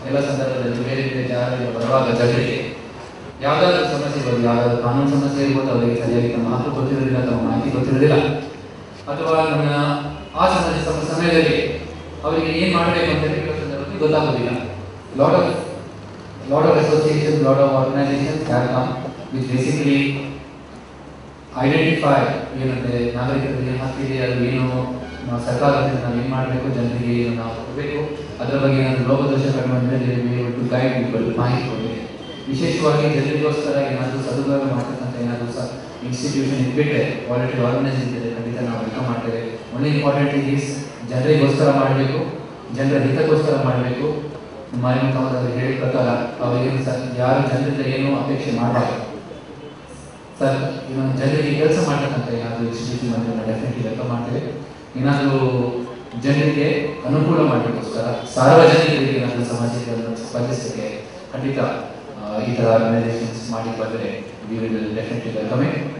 ಎಲ್ಲ ಸಂದರ್ಭದಲ್ಲಿ ಬೇರೆ ಬೇರೆ ಜಾಗಗಳಿಗೆ ಬರುವಾಗ ಜನರಿಗೆ ಯಾವುದಾದ್ರೂ ಸಮಸ್ಯೆ ಇರ್ಬೋದು ಯಾವುದಾದ್ರೂ ಕಾನೂನು ಸಮಸ್ಯೆ ಇರ್ಬೋದು ಅವರಿಗೆ ಸರಿಯಾಗಿ ತಮ್ಮ ಹಕ್ಕು ಗೊತ್ತಿರೋದಿಲ್ಲ ತಮ್ಮ ಮಾಹಿತಿ ಗೊತ್ತಿರೋದಿಲ್ಲ ಅಥವಾ ನಮ್ಮ ಆ ಸಮಸ್ಯೆ ಸಮ- ಸಮಯದಲ್ಲಿ ಅವರಿಗೆ ಏನು ಮಾಡಬೇಕು ಅಂತ ಹೇಳಿ ಕೆಲವು ಸಂದರ್ಭದಲ್ಲಿ ಗೊತ್ತಾಗೋದಿಲ್ಲ lot of lot of association lot of organisation have come which basically identify ಏನಂದ್ರೆ ನಾಗರಿಕರಿಗೆ ಹಕ್ಕಿದೆ ಅದು ಏನು ನಾವು ಸರ್ಕಾರದಿಂದ ನಾವು ಏನು ಮಾಡಬೇಕು ಜನರಿಗೆ ಏನು ನಾವು ಕೊಡಬೇಕು ಅದರ ಬಗ್ಗೆ ಏನಾದರೂ ಲೋಪದೋಷ ಕಡಿಮೆ ಅಂದರೆ ಟು ಗೈಡ್ ಪೀಪಲ್ ಮಾಹಿತಿ ಕೊಡಬೇಕು ವಿಶೇಷವಾಗಿ ಜನರಿಗೋಸ್ಕರ ಏನಾದರೂ ಸದುಪಯೋಗ ಮಾಡ್ತಕ್ಕಂಥ ಏನಾದರೂ ಸಹ ಇನ್ಸ್ಟಿಟ್ಯೂಷನ್ ಇದ್ಬಿಟ್ಟೆ ವಾಲಂಟರಿ ಆರ್ಗನೈಸೇಷನ್ ಇದೆ ಖಂಡಿತ ನಾವು ವೆಲ್ಕಮ್ ಮಾಡ್ತೇವೆ ಒಳ್ಳೆ ಇಂಪಾರ್ಟೆಂಟ್ ಈಸ್ ಜನರಿಗೋಸ್ಕರ ಮಾಡಬೇಕು ಜನರ ಹಿತಕ್ಕೋಸ್ಕರ ಮಾಡಬೇಕು ಮಾರಿನ ಅವರು ಹೇಳಿದ ಪ್ರಕಾರ ಅವರಿಗೆ ಸಹ ಯಾರು ಜನರಿಂದ ಏನು ಅಪೇಕ್ಷೆ ಮಾಡಬಾರ್ದು ಸರ್ ಇನ್ನೊಂದು ಜನರಿಗೆ ಕೆಲಸ ಮಾಡ್ತಕ್ಕಂಥ ಏನಾದರೂ ಇನ್ಸ್ಟಿಟ್ಯೂಷನ್ ಅಂದರೆ ನಾವು ಡೆಫಿನೆಟ್ಲಿ ವೆಲ್ಕಮ್ ಮಾಡ್ತೇವೆ ಏನಾದರೂ ಜನರಿಗೆ ಅನುಕೂಲ ಮಾಡಲಿಕ್ಕೋಸ್ಕರ ಸಾರ್ವಜನಿಕರಿಗೆ ಏನಾದರೂ ಸಮಸ್ಯೆಗಳನ್ನು ಸ್ಪಂದಿಸಲಿಕ್ಕೆ ಖಂಡಿತ ಆ, ಈ ಥರ ಆರ್ಗನೈಸೇಷನ್ಸ್ ಮಾಡಿ ಬಂದರೆ we will definitely welcome it